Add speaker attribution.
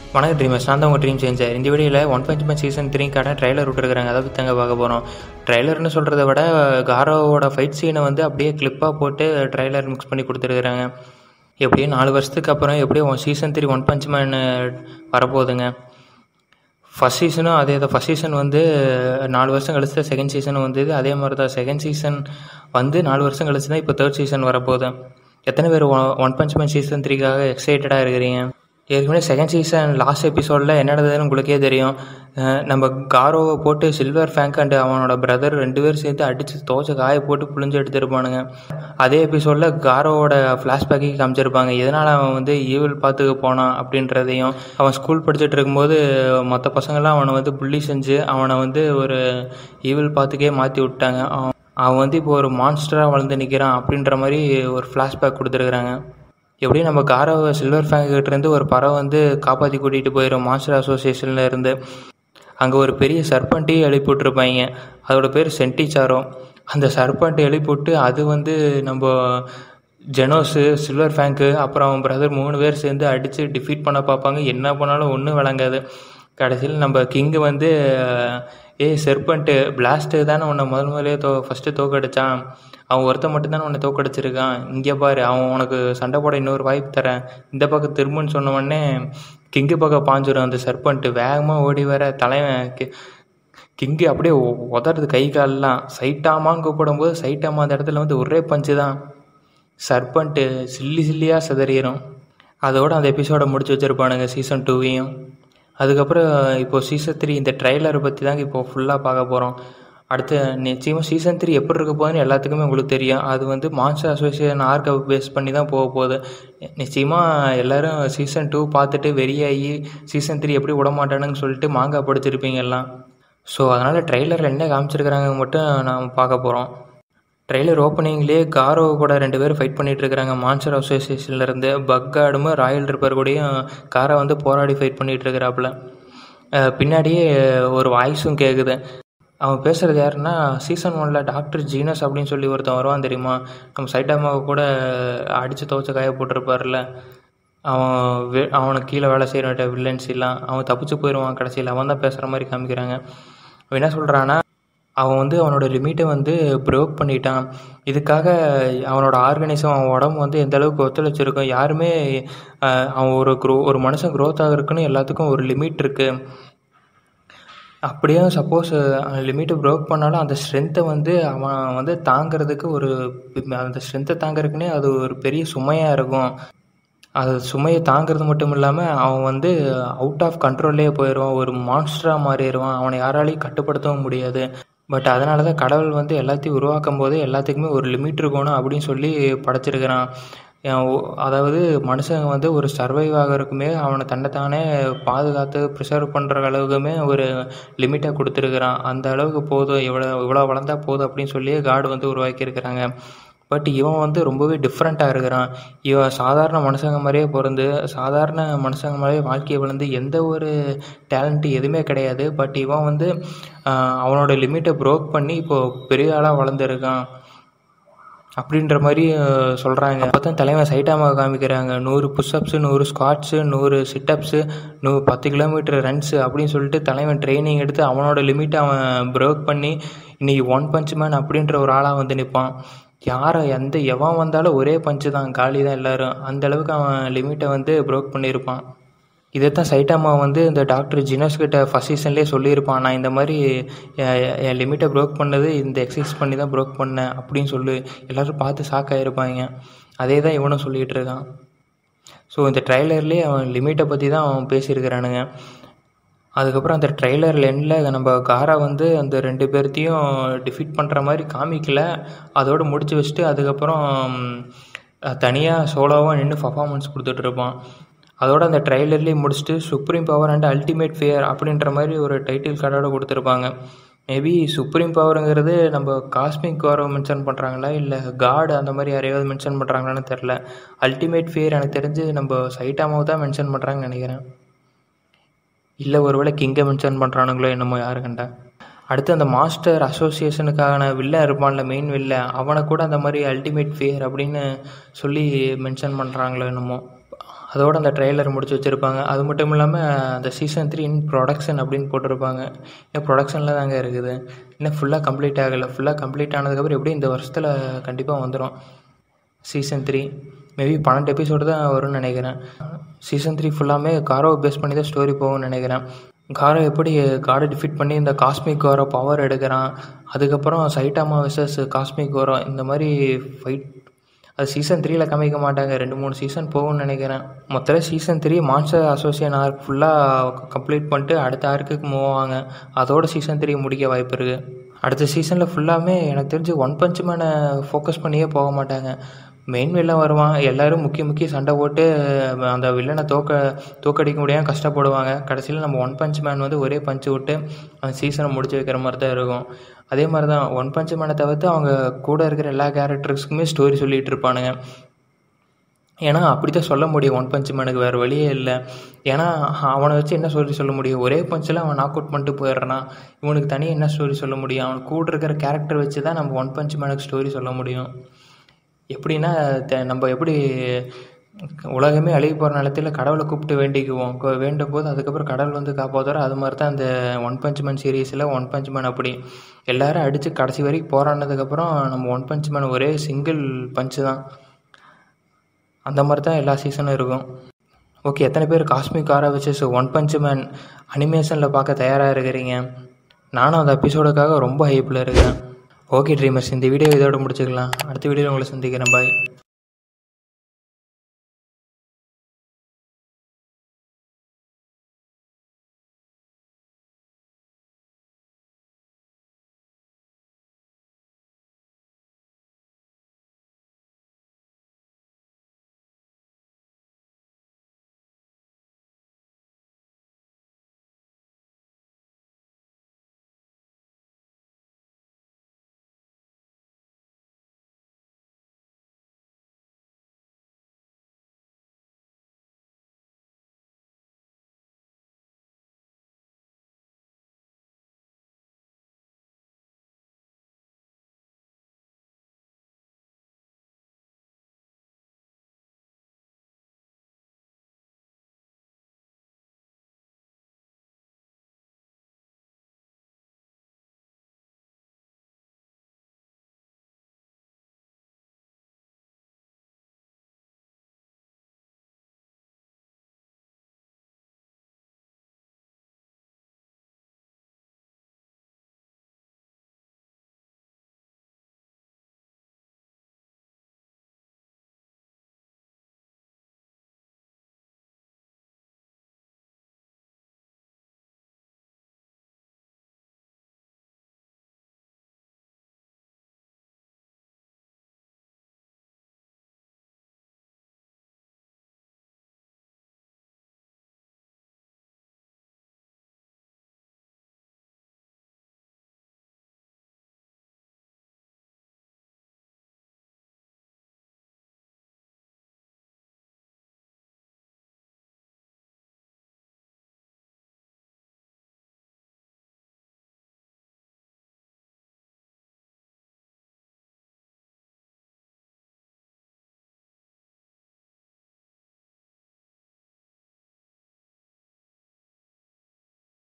Speaker 1: வணக்கம் ட்ரீமர்ஸ் நான் தான் உங்கள் ட்ரீம் சேஞ்சர் இந்த வீடியோவில் ஒன் பஞ்ச் மேன் சீசன் த்ரீக்கான ட்ரைலர் விட்டுருக்காங்க அதை பற்றி தாங்க பார்க்க போகிறோம் ட்ரைலர்னு சொல்கிறத விட காரோவோட ஃபைட் சீனை வந்து அப்படியே கிளிப்பாக போட்டு ட்ரைலர் மிக்ஸ் பண்ணி கொடுத்துருக்குறாங்க எப்படியும் நாலு வருஷத்துக்கு அப்புறம் எப்படியும் season three one punch man வரப்போகுதுங்க ஃபஸ்ட் சீசனும் அதே தான் ஃபஸ்ட் சீசன் வந்து நாலு வருஷம் கழிச்சு தான் செகண்ட் சீசனும் வந்தது அதே மாதிரி தான் செகண்ட் சீசன் வந்து நாலு வருஷம் கழிச்சு தான் இப்போ தேர்ட் சீசன் வரப்போகுது எத்தனை பேர் ஒன் பஞ்ச் மேன் சீசன் த்ரீக்காக எக்ஸைட்டடாக இருக்கிறீங்க ஏற்கனவே செகண்ட் சீசன் லாஸ்ட் எபிசோடில் என்ன நடந்ததுன்னு உங்களுக்கே தெரியும் அஹ் நம்ம காரோவை போட்டு சில்வர் ஃபேங்க் அண்ட் அவனோட பிரதர் ரெண்டு பேரும் சேர்த்து அடித்து தோசை காய போட்டு புழிஞ்சு எடுத்துருப்பானுங்க அதே எபிசோடில் காரோவோட ஃப்ளாஷ்பேக்கே காமிச்சிருப்பாங்க எதனால் அவன் வந்து ஈவில் பார்த்துக்க போனான் அப்படின்றதையும் அவன் ஸ்கூல் படிச்சுட்டு இருக்கும்போது மற்ற பசங்கள்லாம் அவனை வந்து புள்ளி செஞ்சு அவனை வந்து ஒரு ஈவில் பார்த்துக்கே மாற்றி விட்டாங்க அவன் அவன் வந்து இப்போ ஒரு மான்ஸ்டராக வளர்ந்து நிற்கிறான் அப்படின்ற மாதிரி ஒரு ஃப்ளாஷ்பேக் கொடுத்துருக்குறாங்க எப்படியும் நம்ம காரவை சில்வர் ஃபேங்கிட்டேருந்து ஒரு பறவை வந்து காப்பாற்றி கூட்டிகிட்டு போயிடும் மாஸ்டர் அசோசியேஷனில் இருந்து அங்கே ஒரு பெரிய சர்பண்ட்டையும் எழுப்பி விட்ருப்பாங்க அதோட பேர் சென்டிச்சாரோ அந்த சர்பண்ட் எழுப்பி விட்டு அது வந்து நம்ம ஜெனோஸு சில்வர் ஃபேங்க்கு அப்புறம் அவன் பிரதர் மூணு பேர் சேர்ந்து அடித்து டிஃபீட் பண்ண பார்ப்பாங்க என்ன பண்ணாலும் ஒன்றும் விளங்காது கடைசியில் நம்ம கிங்கு வந்து ஏய் செர்பண்ட்டு பிளாஸ்ட்டு தானே உன்னை முதல் முதலே தோ ஃபஸ்ட்டு தோக்கடிச்சான் அவன் ஒருத்தன் மட்டும்தானே உன்னை தோக்கடிச்சிருக்கான் இங்கே பாரு அவன் உனக்கு சண்டை போட இன்னொரு வாய்ப்பு தரேன் இந்த பக்கம் திரும்புன்னு சொன்ன உடனே கிங்கு பக்கம் பாஞ்சிரும் அந்த சர்பண்ட்டு வேகமாக ஓடி வர தலைவன் கி- கிங்கு அப்படியே உ- உதறது கை கால்லாம் சைட்டாமான்னு கூப்பிடும்போது சைட்டாமா அந்த இடத்துல வந்து ஒரே பஞ்சு தான் சர்பண்ட்டு சில்லி சில்லியாக சிதறிடும் அதோட அந்த எபிசோடை முடிச்சு வச்சுருப்பானுங்க சீசன் டூவையும் அதுக்கப்புறம் இப்போ சீசன் த்ரீ இந்த ட்ரைலரை பற்றி தாங்க இப்போ ஃபுல்லாக பார்க்க போகிறோம் அடுத்து நிச்சயமாக சீசன் த்ரீ எப்படி இருக்க போகுதுன்னு எல்லாத்துக்குமே உங்களுக்கு தெரியும் அது வந்து மான்ஸ்டர் அசோசியேஷன் ஆர்க்கை பேஸ் பண்ணி தான் போக போகுது நிச்சயமாக எல்லாரும் சீசன் டூ பார்த்துட்டு வெறியாகி சீசன் த்ரீ எப்படி விட மாட்டானுன்னு சொல்லிட்டு மாங்காய் படிச்சிருப்பீங்க எல்லாம் ஸோ அதனால் ட்ரெய்லரில் என்ன காமிச்சிருக்கிறாங்க மட்டும் நாம் பார்க்க போகிறோம் ட்ரெய்லர் ஓப்பனிங்லேயே காரோ கூட ரெண்டு பேரும் ஃபைட் பண்ணிட்டு இருக்காங்க மான்ஸ்டர் அசோசியேஷன்லேருந்து பக்காடுமு ராயல் ரிப்பர் கூடயும் காரை வந்து போராடி ஃபைட் பண்ணிட்டு இருக்கிறாப்புல அஹ் பின்னாடியே ஒரு வாய்ஸும் கேட்குது அவன் பேசுகிறது யாருன்னா சீசன் ஒனில் டாக்டர் ஜீனஸ் அப்படின்னு சொல்லி ஒருத்தன் வருவான் தெரியுமா நம்ம சைட்டாமாவை கூட அடித்து துவச்ச காய போட்டிருப்பார்ல அவன் வே அவனுக்கு கீழே வேலை செய்கிற வில்லன்ஸ் எல்லாம் அவன் தப்பிச்சு போயிடுவான் கடைசியில் அவன் தான் பேசுகிற மாதிரி காமிக்கிறாங்க அவன் என்ன சொல்கிறான்னா அவன் வந்து அவனோட லிமிட்டை வந்து ப்ரோக் பண்ணிட்டான் இதுக்காக அவனோட ஆர்கனைசம் அவன் உடம்பு வந்து எந்த அளவுக்கு ஒத்துழைச்சிருக்கும் யாருமே அஹ், அவன் ஒரு க்ரோ ஒரு மனுஷன் க்ரோத் ஆகிறதுக்குன்னு எல்லாத்துக்கும் ஒரு லிமிட் இருக்குது அப்படியே சப்போஸ் லிமிட்டை ப்ரோக் பண்ணாலும் அந்த ஸ்ட்ரென்த்தை வந்து அவன் வந்து தாங்கிறதுக்கு ஒரு அந்த ஸ்ட்ரென்த்தை தாங்கிறதுக்குனே அது ஒரு பெரிய சுமையாக இருக்கும் அது சுமையை தாங்கிறது மட்டும் இல்லாமல் அவன் வந்து அவுட் ஆஃப் கண்ட்ரோல்லே போயிடுவான் ஒரு மான்ஸ்டராக மாறிடுவான் அவனை யாராலையும் கட்டுப்படுத்தவும் முடியாது பட் அதனால தான் கடவுள் வந்து எல்லாத்தையும் உருவாக்கும் போது எல்லாத்துக்குமே ஒரு லிமிட் இருக்கணும் அப்படின்னு சொல்லி படைச்சிருக்கிறான் அஹ் ஒ- அதாவது மனுஷங்க வந்து ஒரு சர்வைவ் ஆகிறதுக்குமே அவனை தன்னைத்தானே பாதுகாத்து ப்ரிசர்வ் பண்ணுற அளவுக்குமே ஒரு லிமிட்டை கொடுத்துருக்குறான் அந்த அளவுக்கு போதும் இவ்வளோ இவ்வளோ வளர்ந்தா போதும் அப்படின்னு சொல்லி காடு வந்து உருவாக்கியிருக்கிறாங்க பட் இவன் வந்து ரொம்பவே டிஃப்ரெண்ட்டாக இருக்கிறான் இவன் சாதாரண மனுஷங்க மாதிரியே பிறந்து சாதாரண மனுஷங்க மாதிரியே வாழ்க்கையை வளர்ந்து எந்த ஒரு டேலண்ட்டு எதுவுமே கிடையாது பட் இவன் வந்து ஆஹ், அவனோட லிமிட்டை ப்ரோக் பண்ணி இப்போது பெரிய ஆளாக வளர்ந்துருக்கான் அப்படின்ற மாதிரி சொல்கிறாங்க அப்போ தான் தலைவன் சைட்டாமாக காமிக்கிறாங்க நூறு புஷ்அப்ஸு நூறு ஸ்குவாட்ஸு நூறு சிட்டப்ஸு நூ பத்து கிலோமீட்டர் ரன்ஸு அப்படின்னு சொல்லிட்டு தலைவன் ட்ரைனிங் எடுத்து அவனோட லிமிட்டை அவன் ப்ரோக் பண்ணி இன்னைக்கு ஒன் பஞ்ச் மேன் அப்படின்ற ஒரு ஆளாக வந்து நிற்பான் யாரை எந்த எவன் வந்தாலும் ஒரே பஞ்சு தான் காலி தான் எல்லாரும் அந்த அளவுக்கு அவன் லிமிட்டை வந்து ப்ரோக் பண்ணியிருப்பான் இதைத்தான் சைட்டாமா வந்து இந்த டாக்டர் ஜினஸ் கிட்ட ஃபஸ்ட் சீசன்லேயே சொல்லியிருப்பான் நான் இந்த மாதிரி என் என் லிமிட்டை ப்ரோக் பண்ணது இந்த எக்ஸசைஸ் பண்ணி தான் ப்ரோக் பண்ணேன் அப்படின்னு சொல்லி எல்லோரும் பார்த்து ஷாக் ஆகிருப்பாங்க அதே தான் இவனும் சொல்லிகிட்டு இருக்கான் ஸோ இந்த ட்ரைலர்லேயே அவன் லிமிட்டை பற்றி தான் அவன் பேசியிருக்கிறானுங்க அதுக்கப்புறம் அந்த ட்ரெய்லர் எண்டில் நம்ம காரை வந்து அந்த ரெண்டு பேர்த்தையும் டிஃபீட் பண்ணுற மாதிரி காமிக்கல அதோடு முடிச்சு வச்சுட்டு அதுக்கப்புறம் தனியாக சோலோவாக நின்று பர்ஃபார்மன்ஸ் கொடுத்துட்ருப்பான் அதோட அந்த ட்ரெய்லர்லேயே முடிச்சுட்டு supreme power and ultimate fair அப்படின்ற மாதிரி ஒரு டைட்டில் கார்டோட கொடுத்துருப்பாங்க மேபி சுப்ரீம் பவருங்கிறது நம்ம காஸ்மிக் பவரை மென்ஷன் பண்ணுறாங்களா இல்லை காட் அந்த மாதிரி யாரையாவது மென்ஷன் பண்ணுறாங்களான்னு தெரில அல்டிமேட் ஃபேர் எனக்கு தெரிஞ்சு நம்ம சைட்டாமாவை தான் மென்ஷன் பண்ணுறாங்கன்னு நினைக்கிறேன் இல்லை ஒருவேளை கிங்கை மென்ஷன் பண்ணுறானுங்களோ என்னமோ யாரு கண்டா அடுத்து அந்த மாஸ்டர் அசோசியேஷனுக்கான வில்லன் இருப்பான்ல மெயின் வில்லன் அவனை கூட அந்த மாதிரி அல்டிமேட் ஃபியர் அப்படின்னு சொல்லி மென்ஷன் பண்ணுறாங்களோ என்னமோ அதோட அந்த ட்ரெய்லர் முடிச்சு வச்சுருப்பாங்க அது மட்டும் இல்லாமல் அந்த சீசன் த்ரீ இன் ப்ரொடக்ஷன் அப்படின்னு போட்டிருப்பாங்க இன்னும் ப்ரொடக்ஷனில் தாங்க இருக்குது இன்னும் ஃபுல்லாக கம்ப்ளீட் ஆகலை ஃபுல்லாக கம்ப்ளீட் ஆனதுக்கப்புறம் எப்படியும் இந்த வருஷத்தில் கண்டிப்பாக வந்துடும் சீசன் த்ரீ மேபி பன்னெண்டு எபிசோடு தான் வரும்னு நினைக்கிறேன் சீசன் த்ரீ ஃபுல்லாமே காரோவை பேஸ் பண்ணி தான் ஸ்டோரி போகும்னு நினைக்கிறேன் காரோ எப்படி காடை டிஃபீட் பண்ணி இந்த காஸ்மிக் கோரோ பவர் எடுக்கிறான் அதுக்கப்புறம் சைட்டாமா விசஸ் காஸ்மிக் கோரோ இந்த மாதிரி ஃபைட் அது சீசன் த்ரீல காமிக்க மாட்டாங்க ரெண்டு மூணு சீசன் போகும்னு நினைக்கிறேன் மொத்தம் season three monster association arc ஃபுல்லாக கம்ப்ளீட் பண்ணிட்டு அடுத்த ஆர்க்குக்கு மூவ் ஆவாங்க அதோட சீசன் த்ரீ முடிக்க வாய்ப்பு இருக்குது அடுத்த சீசனில் ஃபுல்லாமே எனக்கு தெரிஞ்சு ஒன் பஞ்ச் மேனை ஃபோக்கஸ் பண்ணியே போக மாட்டாங்க மெயின் வில்லன் வருவான் எல்லோரும் முக்கிய முக்கிய சண்டை போட்டு அந்த வில்லனை தோக்க தோக்கடிக்க முடியாமல் கஷ்டப்படுவாங்க கடைசியில் நம்ம ஒன் பஞ்ச் மேன் வந்து ஒரே பஞ்சு விட்டு அந்த சீசனை முடிச்சு வைக்கிற மாதிரி தான் இருக்கும் அதே மாதிரி தான் ஒன் பஞ்ச் மேனை தவிர்த்து அவங்க கூட இருக்கிற எல்லா கேரக்டர்ஸ்க்குமே ஸ்டோரி சொல்லிகிட்டு இருப்பானுங்க ஏன்னா அப்படி தான் சொல்ல முடியும் ஒன் பஞ்ச் மேனுக்கு வேறு வழியே இல்லை ஏன்னா அவனை வச்சு என்ன ஸ்டோரி சொல்ல முடியும் ஒரே பஞ்சில் அவன் நாக் அவுட் பண்ணிட்டு போயிடுறான் இவனுக்கு தனியாக என்ன ஸ்டோரி சொல்ல முடியும் அவன் கூட இருக்கிற கேரக்டர் வச்சு தான் நம்ம ஒன் பஞ்ச் மேனுக்கு ஸ்டோரி சொல்ல முடியும் எப்படின்னா த நம்ம எப்படி உலகமே அழுகி போகிற நிலத்தில் கடவுளை கூப்பிட்டு வேண்டிக்குவோம் கொ- வேண்டும் போது அதுக்கப்புறம் கடவுள் வந்து காப்பாற்றுற அது மாதிரி தான் அந்த ஒன் பஞ்ச் மேன் சீரீஸில் ஒன் பஞ்ச் மேன் அப்படி எல்லாரும் அடித்து கடைசி வரைக்கும் போராடினதுக்கப்புறம் நம்ம ஒன் பஞ்ச் மேன் ஒரே சிங்கிள் பஞ்சு தான் அந்த மாதிரி தான் எல்லா சீசனும் இருக்கும் ஓகே எத்தனை பேர் cosmic Garou versus one punch man அனிமேஷனில் பார்க்க தயாராக இருக்கிறீங்க நானும் அந்த எபிசோடுக்காக ரொம்ப ஹைப்பில் இருக்கேன் ஓகே ட்ரீமர்ஸ் இந்த வீடியோ இதோட முடிச்சுக்கலாம் அடுத்த வீடியோவில் உங்களை சந்திக்கிறேன் பாய்